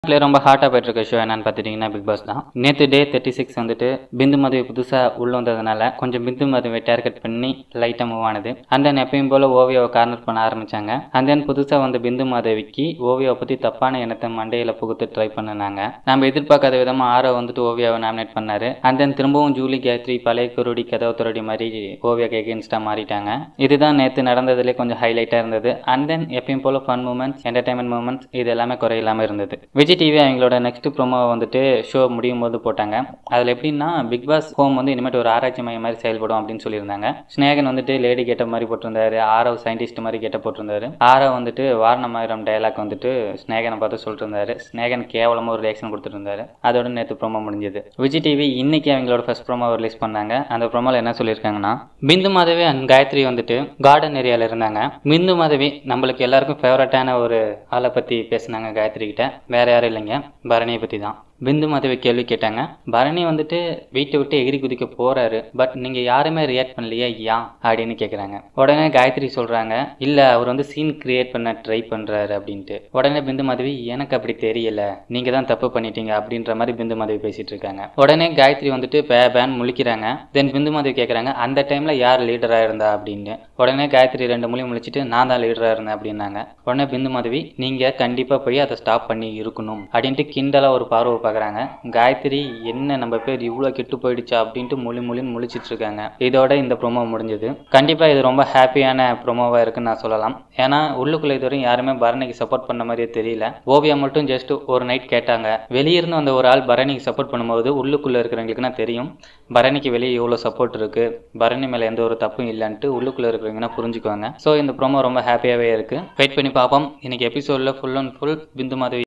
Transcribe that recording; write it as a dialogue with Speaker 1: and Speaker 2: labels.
Speaker 1: தமிழ்நாட்டில் ரொம்ப ஹாட்டாக போயிட்டு இருக்க ஷோ என்னன்னு பார்த்துட்டிங்கன்னா பிக் பாஸ் தான் நேற்று டே தேர்ட்டி சிக்ஸ் வந்துட்டு பிந்து மதுவை புதுசாக உள்ள வந்ததுனால கொஞ்சம் பிந்து மதுவை டேர்கெட் பண்ணி லைட்டாக மூவ் ஆனது அண்ட் தென் எப்பயும் போல் ஓவியாவை கார்னர் பண்ண ஆரம்பிச்சாங்க அண்ட் தென் புதுசாக வந்த பிந்து மாதவிக்கு ஓவியாவை பற்றி தப்பான எண்ணத்தை மண்டையில் புகுத்து ட்ரை பண்ணினாங்க நம்ம எதிர்பார்க்காத விதமாக ஆரோ வந்துட்டு ஓவியாவை நாமினேட் பண்ணாரு அண்ட் தென் திரும்பவும் ஜூலி கேத்ரி பழைய குருடி கதவு துரடி மாதிரி ஓவியாக்கு எகேன்ஸ்டாக மாறிட்டாங்க இதுதான் நேற்று நடந்ததுலேயே கொஞ்சம் ஹைலைட்டாக இருந்தது அண்ட் தென் எப்பயும் போல் ஃபன் மூமெண்ட்ஸ் என்டர்டைன்மெண்ட் மூமெண்ட்ஸ் இது எல்லாமே குறையில்லாமல் இருந்தது விஜய் டிவி அவங்களோட நெக்ஸ்ட் ப்ரோமோ வந்துட்டு ஷோ முடியும் போது போட்டாங்க அதில் எப்படின்னா பிக் பாஸ் ஹோம் வந்து இனிமேட்டு ஒரு ஆராய்ச்சி மையம் மாதிரி செயல்படும் அப்படின்னு சொல்லியிருந்தாங்க ஸ்னேகன் வந்துட்டு லேடி கெட்ட மாதிரி போட்டிருந்தாரு ஆரவ் சயின்டிஸ்ட் மாதிரி கெட்ட போட்டிருந்தாரு ஆரவ் வந்துட்டு வாரணமாயிரம் டைலாக் வந்துட்டு ஸ்னேகனை பார்த்து சொல்லிட்டு இருந்தாரு ஸ்னேகன் கேவலமாக ஒரு ரியாக்ஷன் கொடுத்துருந்தாரு அதோட நேற்று ப்ரோமோ முடிஞ்சது விஜய் டிவி இன்னைக்கு அவங்களோட ஃபர்ஸ்ட் ப்ரோமோ ரிலீஸ் பண்ணாங்க அந்த ப்ரோமோவில் என்ன சொல்லியிருக்காங்கன்னா பிந்து மாதவி அண்ட் காயத்ரி வந்துட்டு கார்டன் ஏரியாவில் இருந்தாங்க பிந்து மாதவி நம்மளுக்கு எல்லாருக்கும் ஃபேவரட்டான ஒரு ஆளை பற்றி பேசுனாங்க காயத்ரி கிட்ட வேற யாரும் இல்லைங்க பரணியை பற்றி தான் பிந்து மாதவி கேள்வி கேட்டாங்க பரணி வந்துட்டு வீட்டை விட்டு எகிரி குதிக்க போறாரு பட் நீங்க யாருமே ரியாக்ட் பண்ணலையே ஏன் அப்படின்னு கேக்குறாங்க உடனே காயத்ரி சொல்றாங்க இல்ல அவர் வந்து சீன் கிரியேட் பண்ண ட்ரை பண்றாரு அப்படின்ட்டு உடனே பிந்து மாதவி எனக்கு அப்படி தெரியல நீங்க தான் தப்பு பண்ணிட்டீங்க அப்படின்ற மாதிரி பிந்து மாதவி பேசிட்டு இருக்காங்க உடனே காயத்ரி வந்துட்டு பே பேன் முழிக்கிறாங்க தென் பிந்து மாதவி கேக்குறாங்க அந்த டைம்ல யார் லீடரா இருந்தா அப்படின்னு உடனே காயத்ரி ரெண்டு மொழி முழிச்சிட்டு நான் தான் லீடரா இருந்தேன் அப்படின்னாங்க உடனே பிந்து மாதவி நீங்க கண்டிப்பா போய் அதை ஸ்டாப் பண்ணி இருக்கணும் அப்படின்ட்டு கிண்டலா ஒரு பார்வை பார்க்குறாங்க காயத்ரி என்ன நம்ம பேர் இவ்வளோ கெட்டு போயிடுச்சா அப்படின்ட்டு மொழி மொழின்னு முழிச்சிட்டு இருக்காங்க இதோட இந்த ப்ரோமோ முடிஞ்சது கண்டிப்பாக இது ரொம்ப ஹாப்பியான ப்ரோமோவாக இருக்குன்னு நான் சொல்லலாம் ஏன்னா உள்ளுக்குள்ள இதுவரையும் யாருமே பரணிக்கு சப்போர்ட் பண்ண மாதிரியே தெரியல ஓவியா மட்டும் ஜஸ்ட் ஒரு நைட் கேட்டாங்க வெளியிருந்து வந்த ஒரு ஆள் பரணிக்கு சப்போர்ட் பண்ணும்போது உள்ளுக்குள்ளே இருக்கிறவங்களுக்குனா தெரியும் பரணிக்கு வெளியே இவ்வளோ சப்போர்ட் இருக்கு பரணி மேலே எந்த ஒரு தப்பும் இல்லைன்ட்டு உள்ளுக்குள்ளே இருக்கிறவங்கன்னா புரிஞ்சுக்குவாங்க ஸோ இந்த ப்ரோமோ ரொம்ப ஹாப்பியாகவே இருக்கு வெயிட் பண்ணி பார்ப்போம் இன்னைக்கு எபிசோடில் full and full Bindu Madhavi